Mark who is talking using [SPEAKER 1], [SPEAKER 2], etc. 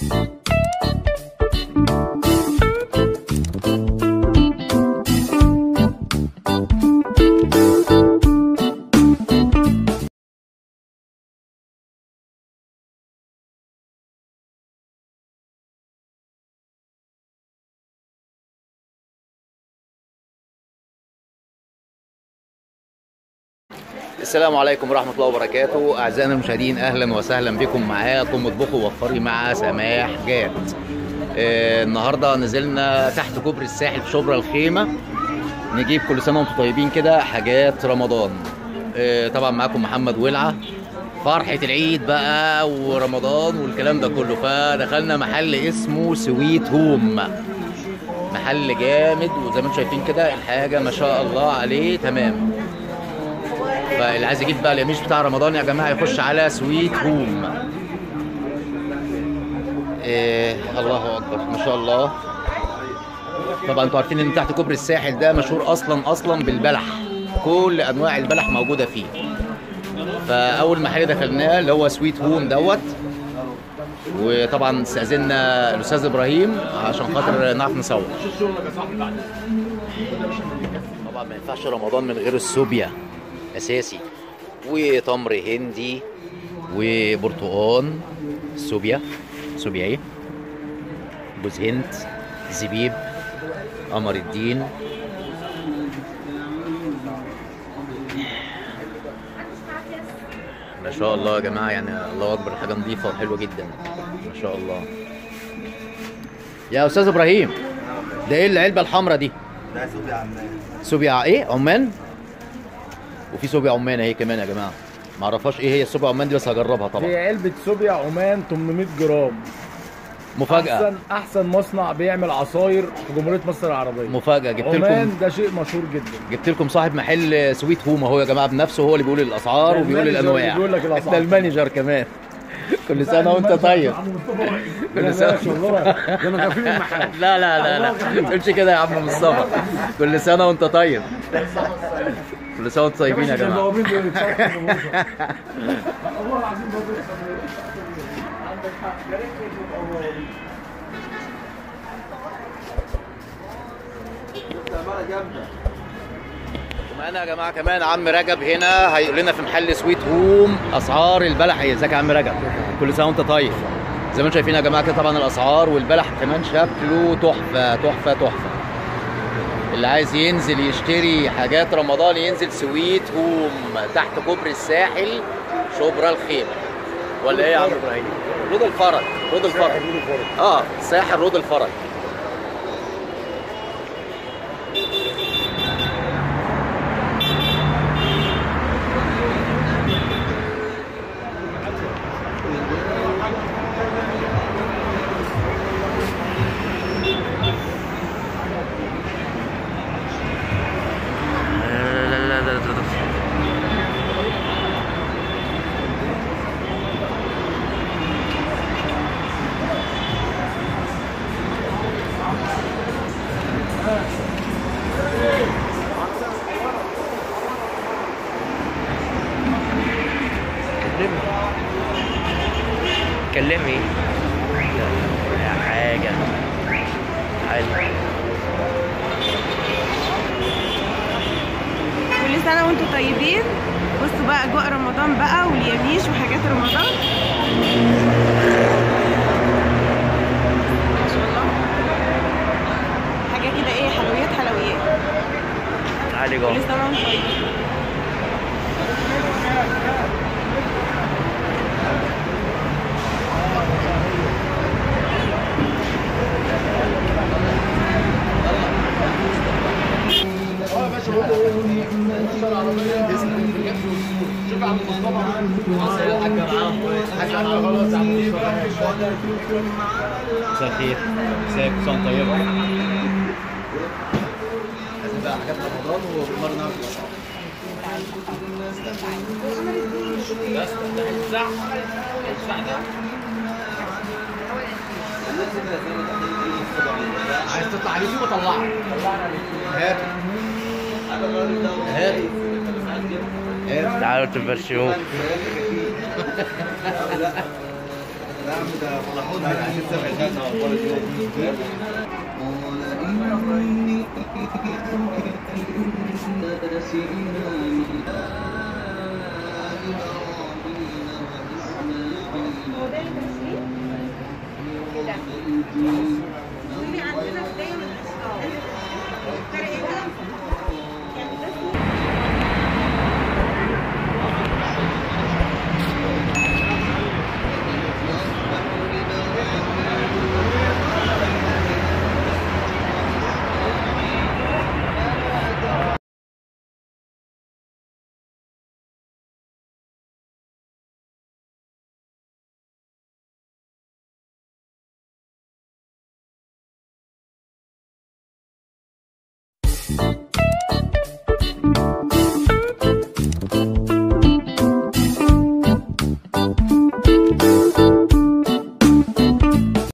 [SPEAKER 1] السلام عليكم ورحمة الله وبركاته أعزائنا المشاهدين أهلا وسهلا بكم معاكم اطبخوا وفري مع سماح جاد آه النهاردة نزلنا تحت كوبري الساحل في شبرا الخيمة نجيب كل سنة وانتم طيبين كده حاجات رمضان آه طبعا معاكم محمد ولعة فرحة العيد بقى ورمضان والكلام ده كله فدخلنا محل اسمه سويت هوم محل جامد وزي ما انتم شايفين كده الحاجة ما شاء الله عليه تمام فاللي عايز يجيب بقى اليميش بتاع رمضان يا جماعه يخش على سويت هوم إيه الله اكبر ما شاء الله طبعا انتوا عارفين ان تحت كوبري الساحل ده مشهور اصلا اصلا بالبلح كل انواع البلح موجوده فيه فاول محل دخلناه اللي هو سويت هوم دوت وطبعا استاذنا الاستاذ ابراهيم عشان خاطر نعرف نصور طبعا ما ينفعش رمضان من غير السوبيا اساسي وتمر هندي وبرتقان سوبيا سوبيا ايه جوز هند زبيب قمر الدين ما شاء الله يا جماعه يعني الله اكبر حاجه نظيفه وحلوه جدا ما شاء الله يا استاذ ابراهيم ده ايه العلبه الحمراء دي
[SPEAKER 2] ده سوبي عمان
[SPEAKER 1] سوبيا ايه عمان وفي سوبيا عمان اهي كمان يا جماعه ما اعرفهاش ايه هي السوبيا عمان دي بس هجربها
[SPEAKER 3] دي
[SPEAKER 1] طبعا
[SPEAKER 3] علبة صوبيا عمان 800 جرام
[SPEAKER 1] مفاجاه
[SPEAKER 3] احسن احسن مصنع بيعمل عصاير في جمهورية مصر العربية
[SPEAKER 1] مفاجاه جبت لكم
[SPEAKER 3] عمان ده شيء مشهور جدا
[SPEAKER 1] جبت لكم صاحب محل سويت هوم اهو يا جماعه بنفسه هو اللي بيقول الاسعار
[SPEAKER 3] ده
[SPEAKER 1] وبيقول
[SPEAKER 3] المانجر
[SPEAKER 1] الانواع
[SPEAKER 3] اللي بيقول لك الأسعار.
[SPEAKER 1] ده المانجر كمان كل سنه وانت طيب كل سنه
[SPEAKER 3] ده انا غفير المحل
[SPEAKER 1] لا لا لا لا ما تقولش كده يا عم مصطفى كل سنه وانت طيب كل سنه وانتم طيبين يا جماعه
[SPEAKER 3] البوابين دول يتصرفوا في الوسط. والله العظيم بوابين عندك حق يا ريت يبقوا بوابين.
[SPEAKER 1] ومعانا يا جماعه كمان عم رجب هنا هيقول لنا في محل سويت هوم اسعار البلح ايه ازيك يا عم رجب كل سنه وانت طيب زي ما انتم شايفين يا جماعه كده طبعا الاسعار والبلح كمان شكله تحفه تحفه تحفه اللي عايز ينزل يشتري حاجات رمضان ينزل سويت هوم تحت كوبري الساحل شبرا الخيمه ولا ايه يا عم ابراهيم رود الفرج رود الفرج اه ساحل رود الفرج
[SPEAKER 4] كلمي يا حاجة حلو
[SPEAKER 5] كل سنة وانتم طيبين بصوا بقى اجواء رمضان بقى واليميش وحاجات رمضان ما شاء الله حاجة كده ايه حلويات حلويات
[SPEAKER 4] تعالي
[SPEAKER 5] كل
[SPEAKER 4] جوه
[SPEAKER 5] سنة وانتم طيبين
[SPEAKER 1] مساء الخير ازيك كل سنه طيبه عايزين بقى حاجات رمضان وبالمره نعرف الاسعار عايز تطلع على اليوتيوب اطلعك هات هات هات
[SPEAKER 4] تعالوا تبرشموه
[SPEAKER 3] نعم ده فضحونا عشان سبع سنة أخبار اليوم